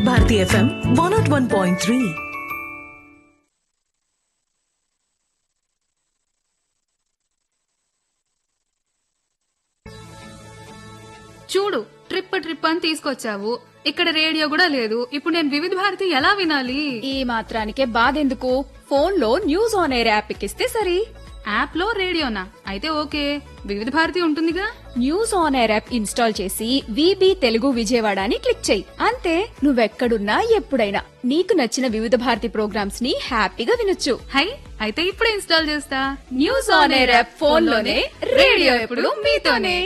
Bharati FM one naught one point three చూడు trip trip అని తీసుకొచ్చావు ఇక్కడ రేడియో కూడా లేదు ఇప్పుడు నేను వివిధ భారతి ఎలా వినాలి ఈ మాత్రానికే బాధెందుకు ఫోన్ లో న్యూస్ ఆన్ ఎయిర్ యాప్ ఎక్కిస్తే సరి యాప్ లో రేడియోనా అయితే ఓకే వివిధ భారతి ఉంటుందిగా news on air app install చేసి విబి తెలుగు విజయవాడ అని క్లిక్ చేయి అంతే నువ్వెక్కడున్నా ఎప్పుడైనా నీకు నచ్చిన వివిధ భారతి ప్రోగ్రామ్స్ ని హ్యాపీగా వినొచ్చు హై అయితే ఇప్పుడే ఇన్స్టాల్ చేస్తా news on air app phone లోనే రేడియో ఎప్పుడు మీతోనే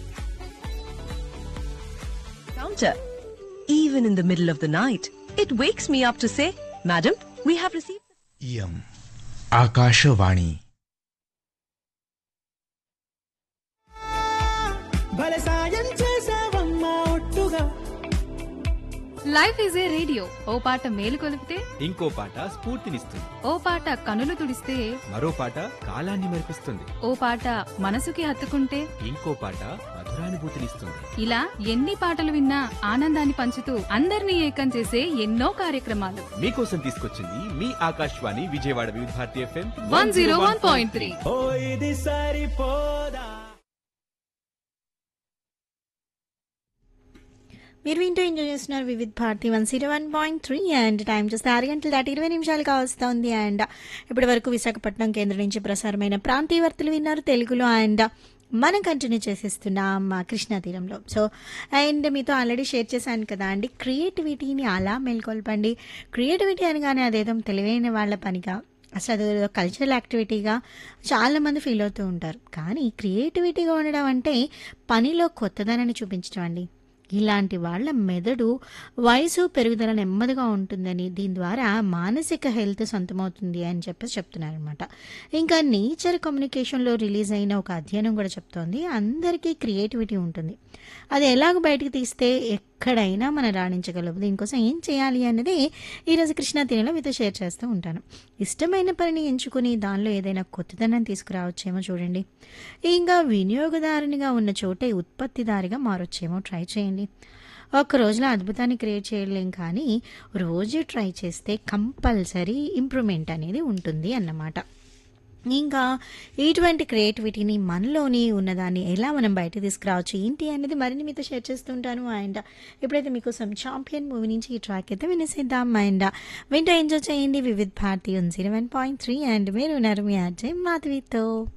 Counter. Even in the middle of the night, it wakes me up to say, Madam, we have received. ఇయం Akashvani భలే సాయం చేసావమ్మా ఒట్టుగా లైఫ్ ఈజ్ ఏ రేడియో ఓ పాట మేలు కొలిపితే ఇంకో పాట స్ఫూర్తినిస్తుంది ఓ పాట కనులు తుడిస్తే మరో పాట కాలాన్ని మరిపిస్తుంది ఓ పాట మనసుకి హత్తుకుంటే ఇంకో పాట మధురానుభూతినిస్తుంది ఇలా ఎన్ని పాటలు విన్నా ఆనందాన్ని పంచుతూ అందరినీ ఏకం చేసే ఎన్నో కార్యక్రమాలు మీకోసం తీసుకొచ్చింది మీ Akashvani Vijayawada Vividh Bharati FM one zero one point three ఓ ఇది సరిపోదా మీరు వింటూ ఎంజాయ్ చేస్తున్నారు Vividh Bharati one zero one point three and time చూస్తే ఆరు గంటల దాటి ఇరవై నిమిషాలు కావస్తుంది అండ్ ఇప్పటి వరకు విశాఖపట్నం కేంద్రం నుంచి ప్రసారమైన ప్రాంతీయ వార్తలు విన్నారు తెలుగులో అండ్ మనం కంటిన్యూ చేసేస్తున్నాం మా కృష్ణా తీరంలో సో అండ్ మీతో ఆల్రెడీ షేర్ చేశాను కదా అండి క్రియేటివిటీని అలా మేల్కొల్పండి క్రియేటివిటీ అనగానే అదేదో తెలివైన వాళ్ళ పనిగా అసలు అది కల్చరల్ యాక్టివిటీగా చాలామంది ఫీల్ అవుతూ ఉంటారు కానీ క్రియేటివిటీగా ఉండడం అంటే పనిలో కొత్తదనాన్ని చూపించడం అండి ఇలాంటి వాళ్ళ మెదడు వయసు పెరుగుదల నెమ్మదిగా ఉంటుందని దీని ద్వారా మానసిక హెల్త్ సొంతమవుతుంది అని చెప్పేసి చెప్తున్నారనమాట ఇంకా నేచర్ కమ్యూనికేషన్లో రిలీజ్ అయిన ఒక అధ్యయనం కూడా చెప్తోంది అందరికీ క్రియేటివిటీ ఉంటుంది అది ఎలాగ బయటకు తీస్తే ఎక్కడైనా మనం రాణించగలవు దీనికోసం ఏం చేయాలి అన్నది ఈరోజు కృష్ణా తీరంలో మీతో షేర్ చేస్తూ ఉంటాను ఇష్టమైన పనిని ఎంచుకుని దానిలో ఏదైనా కొత్తదనం తీసుకురావచ్చేమో చూడండి ఇంకా వినియోగదారునిగా ఉన్న చోటే ఉత్పత్తిదారిగా మారొచ్చేమో ట్రై చేయండి ఒక రోజులో అద్భుతాన్ని క్రియేట్ చేయలేం కానీ రోజు ట్రై చేస్తే కంపల్సరీ ఇంప్రూవ్మెంట్ అనేది ఉంటుంది అన్నమాట ఇంకా ఇటువంటి క్రియేటివిటీని మనలోని ఉన్నదాన్ని ఎలా మనం బయట తీసుకురావచ్చు ఏంటి అనేది మరిన్ని మీతో షేర్ చేస్తుంటాను అండ్ ఇప్పుడైతే మీకోసం చాంపియన్ మూవీ నుంచి ఈ ట్రాక్ అయితే వినేసేద్దాం అండ్ వింటూ ఎంజాయ్ చేయండి Vividh Bharati zero one point three and మీరు ఉన్నారు మీ అజయ్ మాధవితో